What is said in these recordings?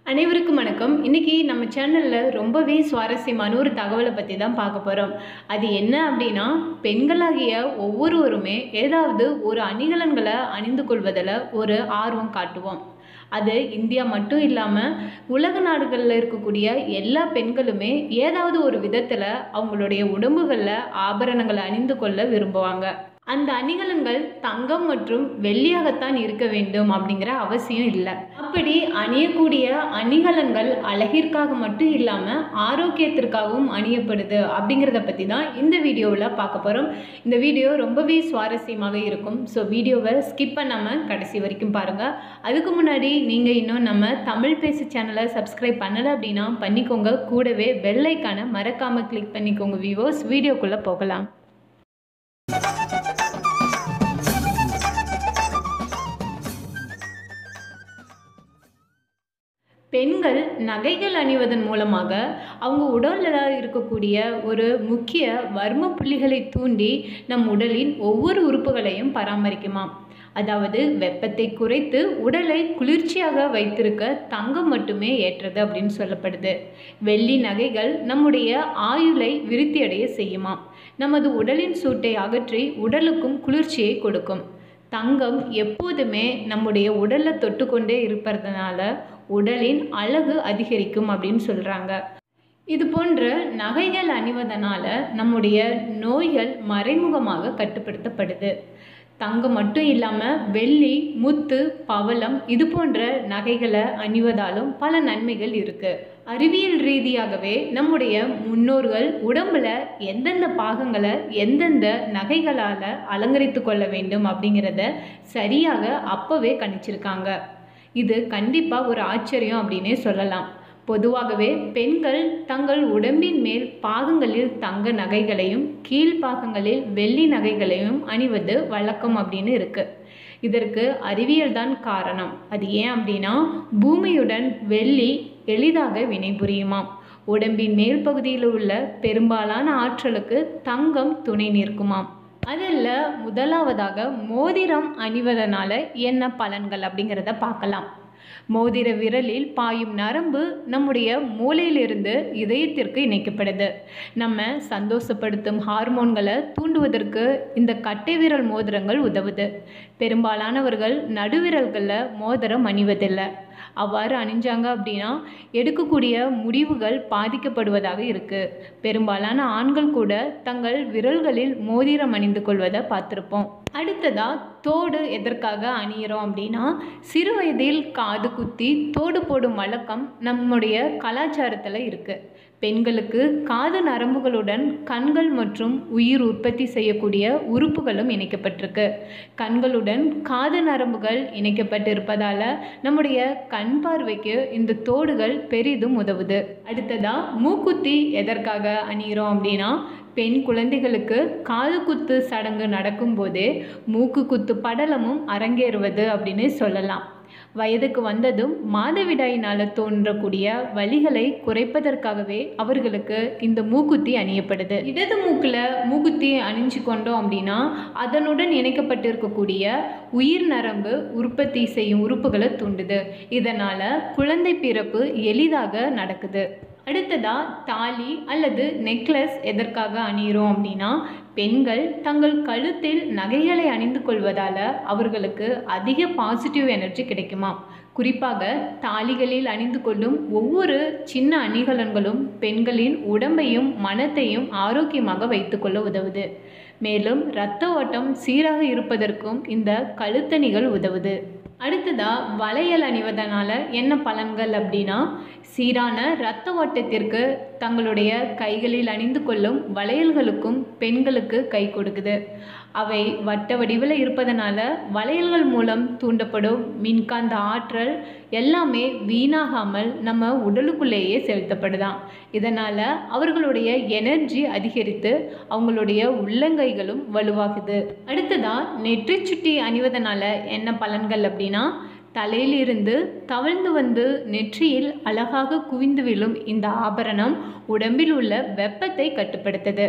அனைவருக்கும் வணக்கம் இன்னைக்கு நம்ம சேனலில் ரொம்பவே சுவாரஸ்யமான ஒரு தகவலை பற்றி தான் பார்க்க போகிறோம் அது என்ன அப்படின்னா பெண்களாகிய ஒவ்வொருவருமே ஏதாவது ஒரு அணிகலன்களை அணிந்து கொள்வதில் ஒரு ஆர்வம் காட்டுவோம் அது இந்தியா மட்டும் இல்லாமல் உலக நாடுகளில் இருக்கக்கூடிய எல்லா பெண்களுமே ஏதாவது ஒரு விதத்தில் அவங்களுடைய உடம்புகளில் ஆபரணங்களை அணிந்து கொள்ள விரும்புவாங்க அந்த அணிகலன்கள் தங்கம் மற்றும் வெள்ளியாகத்தான் இருக்க வேண்டும் அப்படிங்கிற அவசியம் இல்லை அப்படி அணியக்கூடிய அணிகலன்கள் அழகிற்காக மட்டும் இல்லாமல் ஆரோக்கியத்திற்காகவும் அணியப்படுது அப்படிங்கிறத பற்றி தான் இந்த வீடியோவில் பார்க்க போகிறோம் இந்த வீடியோ ரொம்பவே சுவாரஸ்யமாக இருக்கும் ஸோ வீடியோவை ஸ்கிப் பண்ணாமல் கடைசி வரைக்கும் பாருங்கள் அதுக்கு முன்னாடி நீங்கள் இன்னும் நம்ம தமிழ் பேசு சேனலை சப்ஸ்கிரைப் பண்ணலை அப்படின்னா பண்ணிக்கோங்க கூடவே பெல் ஐக்கானை மறக்காமல் கிளிக் பண்ணிக்கோங்க வியூவர்ஸ் வீடியோக்குள்ளே போகலாம் பெண்கள் நகைகள் அணிவதன் மூலமாக அவங்க உடலில் இருக்கக்கூடிய ஒரு முக்கிய வர்ம புள்ளிகளை தூண்டி நம் உடலின் ஒவ்வொரு உறுப்புகளையும் பராமரிக்குமாம் அதாவது வெப்பத்தை குறைத்து உடலை குளிர்ச்சியாக வைத்திருக்க தங்கம் மட்டுமே ஏற்றது அப்படின்னு சொல்லப்படுது வெள்ளி நகைகள் நம்முடைய ஆயுளை விருத்தியடைய செய்யுமாம் நமது உடலின் சூட்டை அகற்றி உடலுக்கும் குளிர்ச்சியை கொடுக்கும் தங்கம் எப்போதுமே நம்முடைய உடலை தொட்டுக்கொண்டே இருப்பதனால உடலின் அழகு அதிகரிக்கும் அப்படின்னு சொல்கிறாங்க இது போன்ற நகைகள் அணிவதனால நம்முடைய நோய்கள் மறைமுகமாக கட்டுப்படுத்தப்படுது தங்கம் மட்டும் இல்லாமல் வெள்ளி முத்து பவளம் இது போன்ற நகைகளை அணிவதாலும் பல நன்மைகள் இருக்குது அறிவியல் ரீதியாகவே நம்முடைய முன்னோர்கள் உடம்புல எந்தெந்த பாகங்களை எந்தெந்த நகைகளால் அலங்கரித்து கொள்ள வேண்டும் அப்படிங்கிறத சரியாக அப்போவே கணிச்சிருக்காங்க இது கண்டிப்பாக ஒரு ஆச்சரியம் அப்படின்னே சொல்லலாம் பொதுவாகவே பெண்கள் தங்கள் உடம்பின் மேல் பாகங்களில் தங்க நகைகளையும் கீழ்ப்பாகங்களில் வெள்ளி நகைகளையும் அணிவது வழக்கம் அப்படின்னு இருக்குது இதற்கு அறிவியல் தான் காரணம் அது ஏன் அப்படின்னா பூமியுடன் வெள்ளி எளிதாக வினைபுரியுமாம் உடம்பின் மேல் பகுதியில் உள்ள பெரும்பாலான ஆற்றலுக்கு தங்கம் துணை நிற்குமாம் அதில் முதலாவதாக மோதிரம் அணிவதனால என்ன பலன்கள் அப்படிங்கிறத பார்க்கலாம் மோதிர விரலில் பாயும் நரம்பு நம்முடைய மூளையிலிருந்து இதயத்திற்கு இணைக்கப்படுது நம்ம சந்தோஷப்படுத்தும் ஹார்மோன்களை தூண்டுவதற்கு இந்த கட்டை விரல் மோதிரங்கள் உதவுது பெரும்பாலானவர்கள் நடுவிரல்களில் மோதிரம் அணிவதில்லை அவ்வாறு அணிஞ்சாங்க அப்படின்னா எடுக்கக்கூடிய முடிவுகள் பாதிக்கப்படுவதாக இருக்குது பெரும்பாலான ஆண்கள் கூட தங்கள் விரல்களில் மோதிரம் அணிந்து கொள்வதை பார்த்துருப்போம் அடுத்ததாக தோடு எதற்காக அணியிறோம் அப்படின்னா சிறு வயதில் காது குத்தி தோடு போடும் வழக்கம் நம்முடைய கலாச்சாரத்தில் இருக்குது பெண்களுக்கு காது நரம்புகளுடன் கண்கள் மற்றும் உயிர் உற்பத்தி செய்யக்கூடிய உறுப்புகளும் இணைக்கப்பட்டிருக்கு கண்களுடன் காது நரம்புகள் இணைக்கப்பட்டிருப்பதால் நம்முடைய கண் பார்வைக்கு இந்த தோடுகள் பெரிதும் உதவுது அடுத்ததாக மூக்குத்தி எதற்காக அணிகிறோம் அப்படின்னா பெண் குழந்தைகளுக்கு காது குத்து சடங்கு நடக்கும்போதே மூக்கு குத்து படலமும் அரங்கேறுவது அப்படின்னு சொல்லலாம் வயதுக்கு வந்ததும் மாதவிடாயினால் தோன்றக்கூடிய வலிகளை குறைப்பதற்காகவே அவர்களுக்கு இந்த மூக்குத்தி அணியப்படுது இடது மூக்கில் மூக்குத்தி அணிஞ்சு கொண்டோம் அப்படின்னா அதனுடன் இணைக்கப்பட்டிருக்கக்கூடிய உயிர் நரம்பு உற்பத்தி செய்யும் உறுப்புகளை தூண்டுது இதனால் குழந்தை பிறப்பு எளிதாக நடக்குது அடுத்ததா தாலி அல்லது நெக்லஸ் எதற்காக அணிகிறோம் அப்படின்னா பெண்கள் தங்கள் கழுத்தில் நகைகளை அணிந்து கொள்வதால் அவர்களுக்கு அதிக பாசிட்டிவ் எனர்ஜி கிடைக்குமா குறிப்பாக தாலிகளில் அணிந்து கொள்ளும் ஒவ்வொரு சின்ன அணிகலன்களும் பெண்களின் உடம்பையும் மனத்தையும் ஆரோக்கியமாக வைத்துக்கொள்ள உதவுது மேலும் இரத்த ஓட்டம் சீராக இருப்பதற்கும் இந்த கழுத்தணிகள் உதவுது அடுத்ததாக வளையல் அணிவதனால என்ன பலன்கள் அப்படின்னா சீரான இரத்த ஓட்டத்திற்கு தங்களுடைய கைகளில் அணிந்து கொள்ளும் வளையல்களுக்கும் பெண்களுக்கு கை கொடுக்குது அவை வட்ட வடிவில் இருப்பதனால வளையல்கள் மூலம் தூண்டப்படும் மின்காந்த ஆற்றல் எல்லாமே வீணாகாமல் நம்ம உடலுக்குள்ளேயே செலுத்தப்படுதாம் இதனால் அவர்களுடைய எனர்ஜி அதிகரித்து அவங்களுடைய உள்ளங்கைகளும் வலுவாகுது அடுத்ததாக நெற்றி சுட்டி அணிவதனால என்ன பலன்கள் அப்படின்னா தலையிலிருந்து தவழ்ந்து வந்து நெற்றியில் அழகாக குவிந்து விழும் இந்த ஆபரணம் உடம்பில் உள்ள வெப்பத்தை கட்டுப்படுத்துது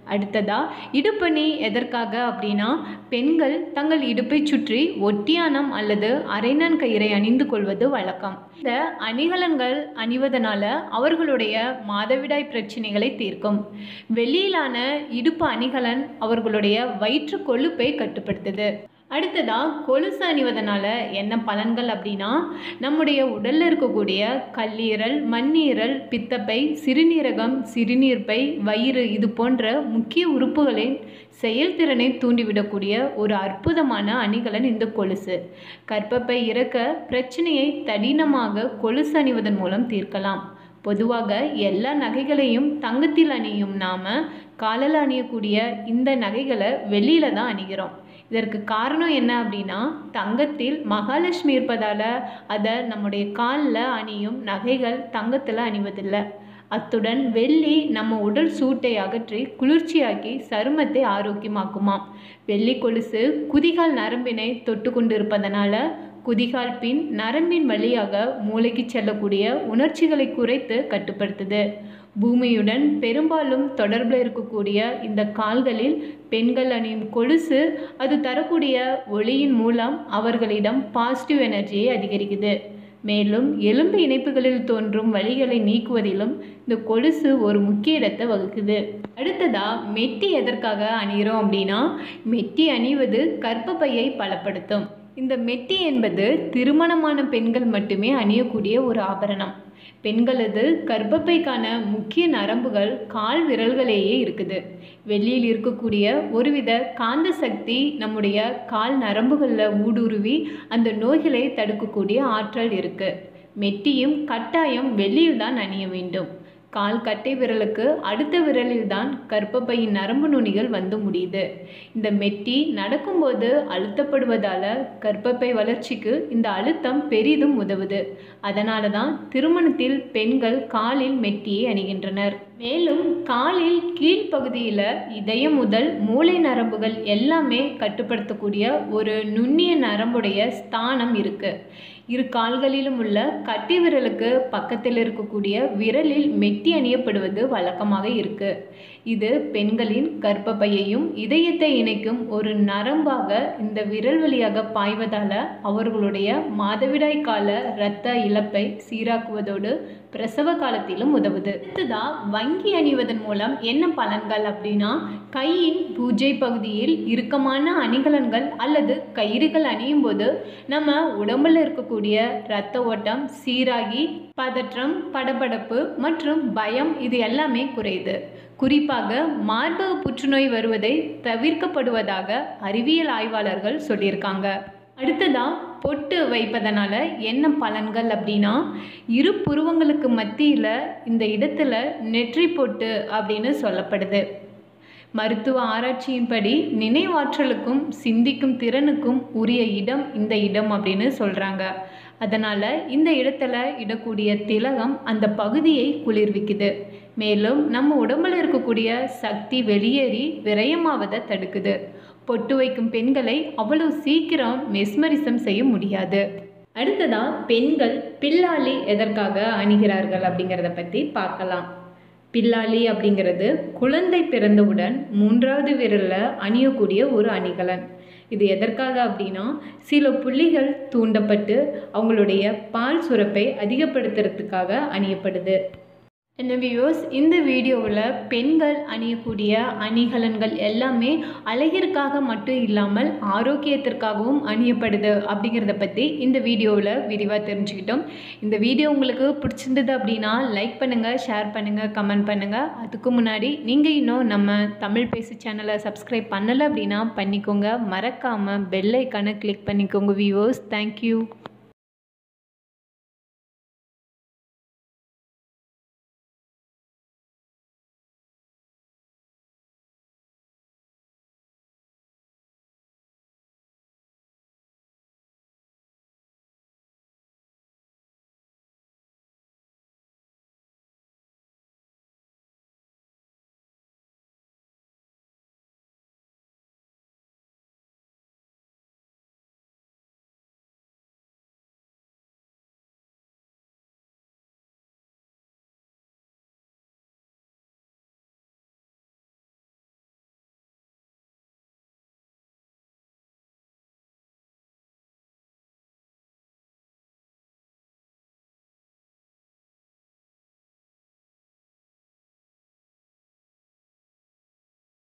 அடுத்ததா இடுப்பணி எதற்காக அப்படின்னா பெண்கள் தங்கள் இடுப்பை சுற்றி ஒட்டியானம் அல்லது அரைநன் கயிறை அணிந்து கொள்வது வழக்கம் இந்த அணிகலன்கள் அணிவதனால அவர்களுடைய மாதவிடாய் பிரச்சனைகளை தீர்க்கும் வெளியிலான இடுப்பு அணிகலன் அவர்களுடைய வயிற்று கொழுப்பை கட்டுப்படுத்துது அடுத்ததா கொலுசு அணிவதனால என்ன பலன்கள் அப்படின்னா நம்முடைய உடலில் இருக்கக்கூடிய கல்லீரல் மண்ணீரல் பித்தப்பை சிறுநீரகம் சிறுநீர்ப்பை வயிறு இது போன்ற முக்கிய உறுப்புகளின் செயல்திறனை தூண்டிவிடக்கூடிய ஒரு அற்புதமான அணிகலன் இந்த கொலுசு கர்ப்பப்பை இறக்க பிரச்சனையை தடினமாக கொலுசு அணிவதன் மூலம் தீர்க்கலாம் பொதுவாக எல்லா நகைகளையும் தங்கத்தில் அணியும் நாம் காலில் அணியக்கூடிய இந்த நகைகளை வெளியில தான் அணிகிறோம் இதற்கு காரணம் என்ன அப்படின்னா தங்கத்தில் மகாலட்சுமி இருப்பதால் அதை நம்முடைய காலில் அணியும் நகைகள் தங்கத்தில் அணிவதில்லை அத்துடன் வெள்ளி நம்ம உடல் சூட்டை அகற்றி குளிர்ச்சியாக்கி சருமத்தை ஆரோக்கியமாக்குமாம் வெள்ளி கொலுசு குதிகால் நரம்பினை தொட்டு கொண்டு இருப்பதனால குதிகால் பின் நரம்பின் வழியாக மூளைக்கு செல்லக்கூடிய உணர்ச்சிகளை குறைத்து கட்டுப்படுத்துது பூமியுடன் பெரும்பாலும் தொடர்பில் இருக்கக்கூடிய இந்த கால்களில் பெண்கள் அணியும் கொலுசு அது தரக்கூடிய ஒளியின் மூலம் அவர்களிடம் பாசிட்டிவ் எனர்ஜியை அதிகரிக்குது மேலும் எலும்பு இணைப்புகளில் தோன்றும் வலிகளை நீக்குவதிலும் இந்த கொலுசு ஒரு முக்கிய இடத்தை வகுக்குது அடுத்ததா மெட்டி எதற்காக அணிகிறோம் அப்படின்னா மெட்டி அணிவது கர்ப்பப்பையை பலப்படுத்தும் இந்த மெட்டி என்பது திருமணமான பெண்கள் மட்டுமே அணியக்கூடிய ஒரு ஆபரணம் பெண்களது கர்ப்பப்பைக்கான முக்கிய நரம்புகள் கால் விரல்களேயே இருக்குது வெளியில் இருக்கக்கூடிய ஒருவித காந்த சக்தி நம்முடைய கால் நரம்புகளில் ஊடுருவி அந்த நோய்களை தடுக்கக்கூடிய ஆற்றல் இருக்குது மெட்டியும் கட்டாயம் வெளியில் தான் அணிய வேண்டும் கால் கட்டை விரலுக்கு அடுத்த விரலில் தான் கர்ப்பப்பையின் நரம்பு நுனிகள் வந்து முடியுது இந்த மெட்டி நடக்கும்போது அழுத்தப்படுவதால் கர்ப்பப்பை வளர்ச்சிக்கு இந்த அழுத்தம் பெரிதும் உதவுது அதனால தான் திருமணத்தில் பெண்கள் காலில் மெட்டியை அணிகின்றனர் மேலும் காலில் கீழ்ப்பகுதியில் இதயம் முதல் மூளை நரம்புகள் எல்லாமே கட்டுப்படுத்தக்கூடிய ஒரு நுண்ணிய நரம்புடைய ஸ்தானம் இருக்குது இரு கால்களிலும் உள்ள கட்டி விரலுக்கு பக்கத்தில் இருக்கக்கூடிய விரலில் மெட்டி அணியப்படுவது வழக்கமாக இருக்கு இது பெண்களின் கர்ப்பப்பையையும் இதயத்தை இணைக்கும் ஒரு நரம்பாக இந்த விரல் வழியாக பாய்வதால அவர்களுடைய மாதவிடாய் கால இரத்த இழப்பை சீராக்குவதோடு பிரசவ காலத்திலும் உதவுது அடுத்ததா வங்கி அணிவதன் மூலம் என்ன பலன்கள் அப்படின்னா கையின் பூஜை பகுதியில் இறுக்கமான அணிகலன்கள் அல்லது கயிறுகள் அணியும் போது நம்ம உடம்புல இருக்கக்கூடிய இரத்த ஓட்டம் சீராகி பதற்றம் படபடப்பு மற்றும் பயம் இது எல்லாமே குறையுது குறிப்பாக மார்பக புற்றுநோய் வருவதை தவிர்க்கப்படுவதாக அறிவியல் ஆய்வாளர்கள் சொல்லியிருக்காங்க அடுத்ததா பொட்டு வைப்பதனால என்ன பலன்கள் அப்படின்னா இரு புருவங்களுக்கு மத்தியில் இந்த இடத்துல நெற்றி பொட்டு அப்படின்னு சொல்லப்படுது மருத்துவ ஆராய்ச்சியின்படி நினைவாற்றலுக்கும் சிந்திக்கும் திறனுக்கும் உரிய இடம் இந்த இடம் அப்படின்னு சொல்கிறாங்க அதனால் இந்த இடத்துல இடக்கூடிய திலகம் அந்த பகுதியை குளிர்விக்குது மேலும் நம்ம உடம்புல இருக்கக்கூடிய சக்தி வெளியேறி விரயமாவதை தடுக்குது பொட்டு வைக்கும் பெண்களை அவ்வளவு சீக்கிரம் மெஸ்மரிசம் செய்ய முடியாது அடுத்ததா பெண்கள் பில்லாலி எதற்காக அணிகிறார்கள் அப்படிங்கிறத பற்றி பார்க்கலாம் பில்லாலி அப்படிங்கிறது குழந்தை பிறந்தவுடன் மூன்றாவது விரலில் அணியக்கூடிய ஒரு அணிகலன் இது எதற்காக அப்படின்னா சில புள்ளிகள் தூண்டப்பட்டு அவங்களுடைய பால் சுரப்பை அதிகப்படுத்துறதுக்காக அணியப்படுது என்ன வியூஸ் இந்த வீடியோவில் பெண்கள் அணியக்கூடிய அணிகலன்கள் எல்லாமே அழகிற்காக மட்டும் இல்லாமல் ஆரோக்கியத்திற்காகவும் அணியப்படுது அப்படிங்கிறத பற்றி இந்த வீடியோவில் விரிவாக தெரிஞ்சுக்கிட்டோம் இந்த வீடியோ உங்களுக்கு பிடிச்சிருந்தது அப்படின்னா லைக் பண்ணுங்கள் ஷேர் பண்ணுங்கள் கமெண்ட் பண்ணுங்கள் அதுக்கு முன்னாடி நீங்கள் இன்னும் நம்ம தமிழ் பேசு சேனலை சப்ஸ்கிரைப் பண்ணலை அப்படின்னா பண்ணிக்கோங்க மறக்காமல் பெல் ஐக்கானை கிளிக் பண்ணிக்கோங்க வியூவர்ஸ் தேங்க்யூ